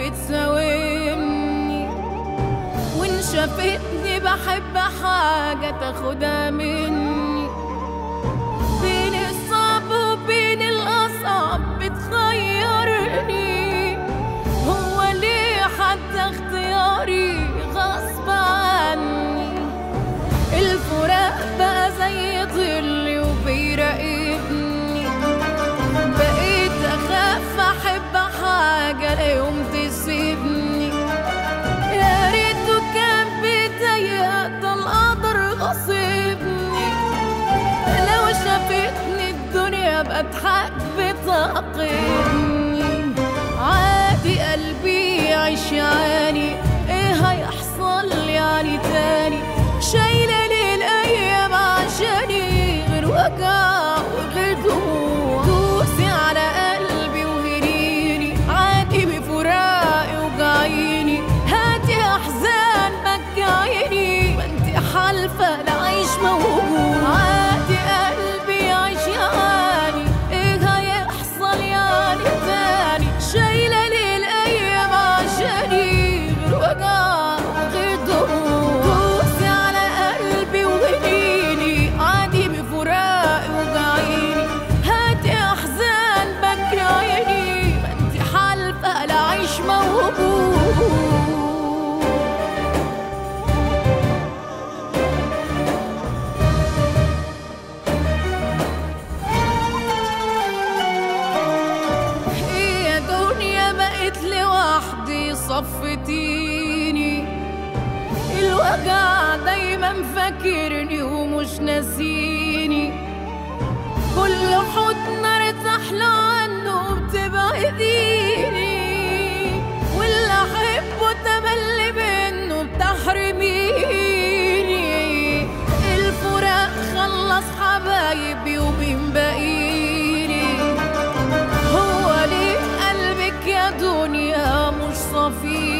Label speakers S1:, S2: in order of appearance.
S1: بتساومني وإن شافتني بحب حاجة تاخدها مني بين الصعب وبين الأصعب بتخيرني هو ليه حتى اختياري غصب عني الفراق بقى زي ظلي وبيراقبني بقيت أخاف أحب حاجة لا يوم تسيبني يا ريته كان بيضايق ده القدر غصبني لو شافتني الدنيا بضحك بتعاقبني عادي قلبي يعيش يعني ايه هيحصل يعني تاني شايلة ليه الأيام عشاني غير وجع وغير دموع دوسي على قلبي وهريني عادي بفراقي وجعيني هاتي أحزان بكعيني ما انت حالفة لا عيش موجوع عادي قلبي يعيش يعني ايه هيحصل يعني تاني شايلة ليه الأيام عشاني غير وجع وغير دموع دوسي على قلبي وهديني عادي بفراقي وجعيني هاتي أحزان بكري عيني ما انت حالفة لا عيش موجود إيه يا دنيا بقيت لوحدي صفتيني الوجع دايما فاكرني ومش ناسيني كل حضن ارتاح له عنه بتبعديني واللي احبه تملي منه بتحرميني الفراق خلص حبايبي ومين بقيني هو ليه قلبك يا دنيا مش صفي